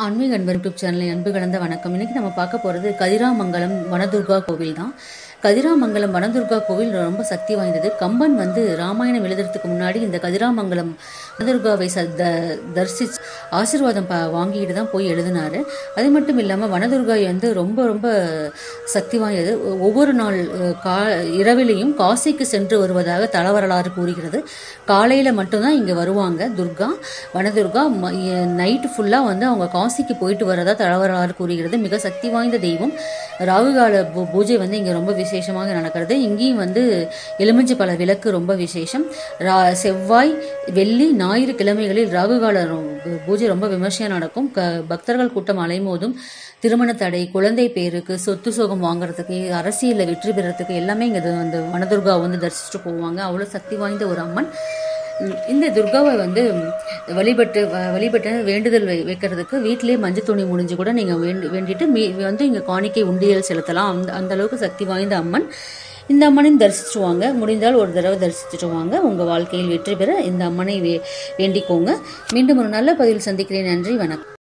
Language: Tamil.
ஆன்மீக அன்பர் யூடியூப் சேனலில் அன்பு கலந்த வணக்கம் இன்னைக்கு நம்ம பார்க்க போகிறது கதிராமங்கலம் வனதுர்கா கோவில் தான் கதிராமங்கலம் வனதுர்கா கோவில் ரொம்ப சக்தி வாய்ந்தது கம்பன் வந்து ராமாயணம் எழுதுறதுக்கு முன்னாடி இந்த கதிராமங்கலம் வனதுர்காவை ச த தரிசிச்சு ஆசீர்வாதம் ப வாங்கிட்டு தான் போய் எழுதினாரு அது மட்டும் இல்லாமல் வனதுர்கா வந்து ரொம்ப ரொம்ப சக்தி வாய்ந்தது ஒ- ஒவ்வொரு நாள் அஹ், கா இரவிலையும் காசிக்கு சென்று வருவதாக தலவரலாறு கூறுகிறது காலையில் மட்டும்தான் இங்கே வருவாங்க துர்கா வனதுர்கா நைட்டு ஃபுல்லாக வந்து அவங்க காசிக்கு போயிட்டு வரதா தலவரலாறு கூறுகிறது மிக சக்தி வாய்ந்த தெய்வம் ராகுகால பூ- பூஜை வந்து இங்கே ரொம்ப விசேஷமாக நடக்கிறது இங்கேயும் வந்து எலுமிச்சை பழ விளக்கு ரொம்ப விசேஷம் ரா செவ்வாய் வெள்ளி ஞாயிறு கிழமைகளில் ராகுகால ரொ- பூஜை ரொம்ப விமர்சையாக நடக்கும் க பக்தர்கள் கூட்டம் அலைமோதும் திருமண தடை குழந்தை பேருக்கு சொத்து சோகம் வாங்குறதுக்கு அரசியலில் வெற்றி பெறறதுக்கு எல்லாமே இங்கே அந்த வனதுர்கா வந்து தரிசிச்சுட்டு போவாங்க அவ்வளோ சக்தி வாய்ந்த ஒரு அம்மன் உம் இந்த துர்காவை வந்து வழிபட்டு வ- வழிபட்டு வேண்டுதல் வை- வைக்கிறதுக்கு வீட்டிலேயே மஞ்சள் துணி முடிஞ்சு கூட நீங்கள் வேண்டி வேண்டிட்டு மீ வந்து இங்கே காணிக்கை உண்டியல் செலுத்தலாம் அந்த அந்த அளவுக்கு சக்தி வாய்ந்த அம்மன் இந்த அம்மனையும் தரிசிச்சுட்டு வாங்க முடிந்தால் ஒரு தடவை தரிசிச்சுட்டு வாங்க உங்கள் வாழ்க்கையில் வெற்றி பெற இந்த அம்மனை வே வேண்டிக்கோங்க மீண்டும் ஒரு நல்ல பதிவில் சந்திக்கிறேன் நன்றி வணக்கம்